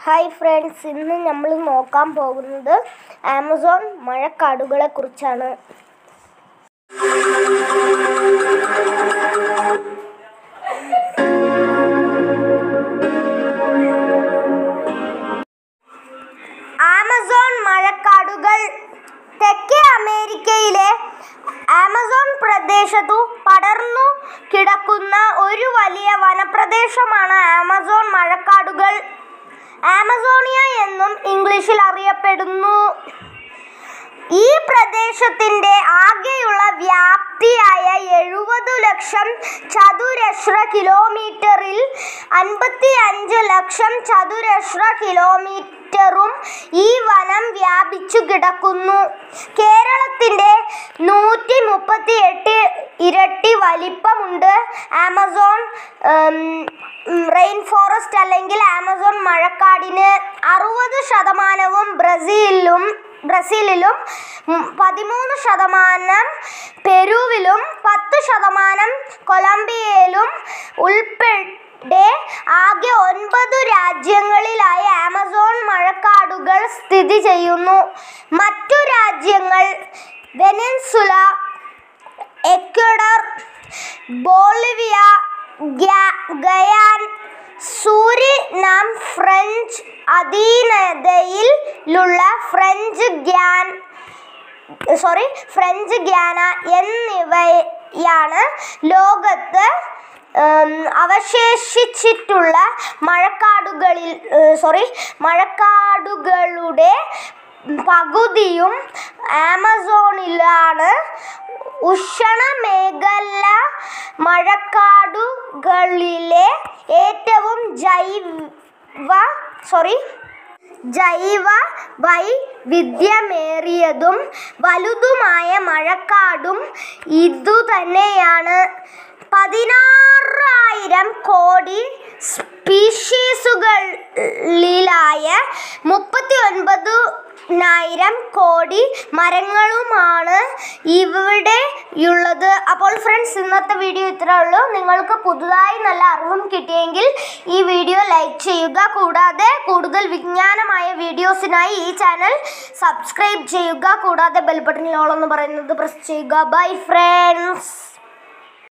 hi friends ഇന്ന് നമ്മൾ നോക്കാൻ പോകുന്നത് ആമസോൺ മഴക്കാടുകളെ കുറിച്ചാണ് ആമസോൺ മഴക്കാടുകൾ തെക്കേ അമേരിക്കയിലെ ആമസോൺ പ്രദേശത്തു പടർന്നു കിടക്കുന്ന ഒരു വലിയ വനപ്രദേശമാണ് ആമസോൺ മഴക്കാടുകൾ ആമസോണിയ എന്നും ഇംഗ്ലീഷിൽ അറിയപ്പെടുന്നു ഈ പ്രദേശത്തിന്റെ ആകെയുള്ള വ്യാപ്തിയായ എഴുപത് ലക്ഷം ചതുരശ്ര കിലോമീറ്ററിൽ അൻപത്തി അഞ്ച് ലക്ഷം ചതുരശ്ര കിലോമീറ്ററും ഈ വനം വ്യാപിച്ചു കിടക്കുന്നു കേരളത്തിന്റെ നൂറ്റി മുപ്പത്തി എട്ട് ഇരട്ടി വലിപ്പമുണ്ട് ആമസോൺ റെയിൻ ഫോറസ്റ്റ് അല്ലെങ്കിൽ ആമസോൺ മഴക്കാടിന് അറുപത് ശതമാനവും ബ്രസീലിലും ബ്രസീലിലും ഉം, പതിമൂന്ന് ശതമാനം പെറുവിലും പത്ത് ശതമാനം കൊളംബിയയിലും ഉൾപ്പെടെ ആകെ ഒൻപത് രാജ്യങ്ങളിലായി ആമസോൺ മഴക്കാടുകൾ സ്ഥിതി ചെയ്യുന്നു മറ്റു രാജ്യങ്ങൾ വെനൻസുല എക്വഡർ ബോളിവിയ ഗ്യാ- ഗയാൻ സൂരിനാം ഫ്രഞ്ച് അധീനതയിലുള്ള French Guiana sorry French Guiana എന്നിവയാണ് ലോകത്ത് ഉം, അവശേഷിച്ചിട്ടുള്ള മഴക്കാടുകളിൽ സോറി മഴക്കാടുകളുടെ പകുതിയും ആമസോണിലാണ് ഉഷ്ണമേഖല മഴക്കാടുകളിലെ ഏറ്റവും ജൈവ സോറി ജൈവ വൈവിധ്യമേറിയതും വലുതുമായ മഴക്കാടും ഇതുതന്നെയാണ് പതിനാറായിരം കോടി സ്പീഷീസുകളിലായ മുപ്പത്തി ഒൻപതിനായിരം കോടി മരങ്ങളുമാണ് ഇവിടെയുള്ളത് അപ്പോൾ ഫ്രണ്ട്സ് ഇന്നത്തെ വീഡിയോ ഇത്രേ ഉള്ളൂ നിങ്ങൾക്ക് പുതുതായി നല്ല അറിവും കിട്ടിയെങ്കിൽ ഈ വീഡിയോ ലൈക്ക് ചെയ്യുക കൂടാതെ കൂടുതൽ വിജ്ഞാനമായ വീഡിയോസിനായി ഈ ചാനൽ സബ്സ്ക്രൈബ് ചെയ്യുക കൂടാതെ ബെൽ ബട്ടണിൽ ഓൾ എന്ന് പറയുന്നത് പ്രസ് ചെയ്യുക ബൈ ഫ്രണ്ട്സ്